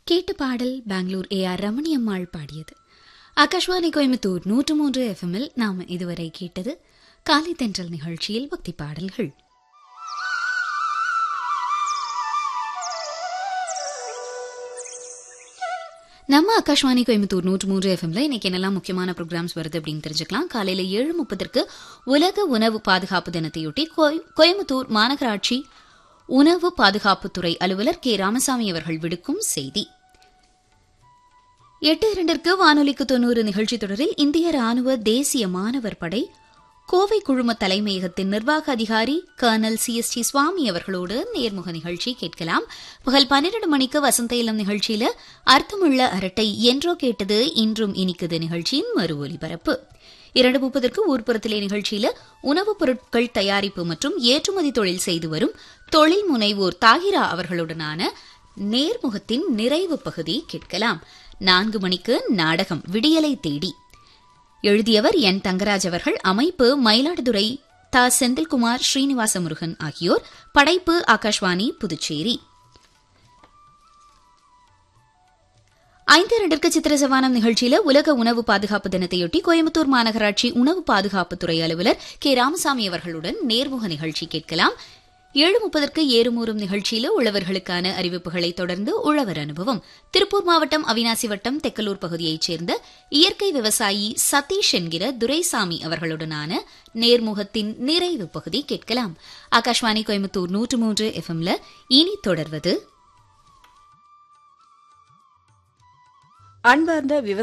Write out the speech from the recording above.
கேட்ட பாடல் Bangalore A R Ramaniammal பாடியது ஆகாஷ்வாணி கோயம்புத்தூர் நூற்று மூன்று எஃப்எம்மில் நாம் இதுவரை கேட்டது காலை தென்றல் நிகழ்ச்சியில் பக்தி பாடல்கள் நம்ம ஆகாஷ்வாணி கோயம்புத்தூர் நூற்று மூன்று எஃப்எம்ல இன்னைக்கு என்னெல்லாம் முக்கியமான ப்ரோக்ராம்ஸ் வருது அப்படின்னு தெரிஞ்சுக்கலாம் காலையில ஏழு முப்பதற்கு உலக உணவு பாதுகாப்பு தினத்தையொட்டி கோய- கோயம்புத்தூர் மாநகராட்சி உணவு பாதுகாப்புத்துறை அலுவலர் கே ராமசாமி அவர்கள் விடுக்கும் செய்தி எட்டு இரண்டிற்கு வானொலிக்கு தொண்ணூறு நிகழ்ச்சி தொடரில் இந்திய ராணுவ தேசிய மாணவர் படை கோவை குழும தலைமையகத்தின் நிர்வாக அதிகாரி colonel C S T Swamy அவர்களோடு நேர்முக நிகழ்ச்சி கேட்கலாம் பகல் பன்னிரண்டு மணிக்கு வசந்த இளம் நிகழ்ச்சியில அர்த்தமுள்ள அரட்டை என்றோ கேட்டது இன்றும் இனிக்குது நிகழ்ச்சியின் மறு ஒலிபரப்பு இரண்டு முப்பதற்கு ஊர்ப்புறத்திலே நிகழ்ச்சியில உணவுப் பொருட்கள் தயாரிப்பு மற்றும் ஏற்றுமதி தொழில் செய்து வரும் தொழில் முனைவோர் தாகிரா அவர்களுடனான நேர்முகத்தின் நிறைவு பகுதி கேட்கலாம் நான்கு மணிக்கு நாடகம் விடியலை தேடி எழுதியவர் என் தங்கராஜ் அவர்கள் அமைப்பு மயிலாடுதுறை தா செந்தில்குமார் ஸ்ரீனிவாச முருகன் ஆகியோர் படைப்பு ஆகாஷ்வாணி புதுச்சேரி ஐந்து இரண்டிற்கு சித்திர சவானம் நிகழ்ச்சியில உலக உணவு பாதுகாப்பு தினத்தையொட்டி கோயம்புத்தூர் மாநகராட்சி உணவு பாதுகாப்புத்துறை அலுவலர் கே ராமசாமி அவர்களுடன் நேர்முக நிகழ்ச்சி கேட்கலாம் ஏழு முப்பதற்கு ஏறுமூறும் நிகழ்ச்சியில உழவர்களுக்கான அறிவிப்புகளை தொடர்ந்து உழவர் அனுபவம் திருப்பூர் மாவட்டம் அவினாசி வட்டம் தெக்கலூர் பகுதியைச் சேர்ந்த இயற்கை விவசாயி சதீஷ் என்கிற துரைசாமி அவர்களுடனான நேர்முகத்தின் நிறைவு பகுதி கேட்கலாம் ஆகாஷ்வாணி கோயம்புத்தூர் நூற்று மூன்று எஃப்எம்ல இனி தொடர்வது அன்பார்ந்த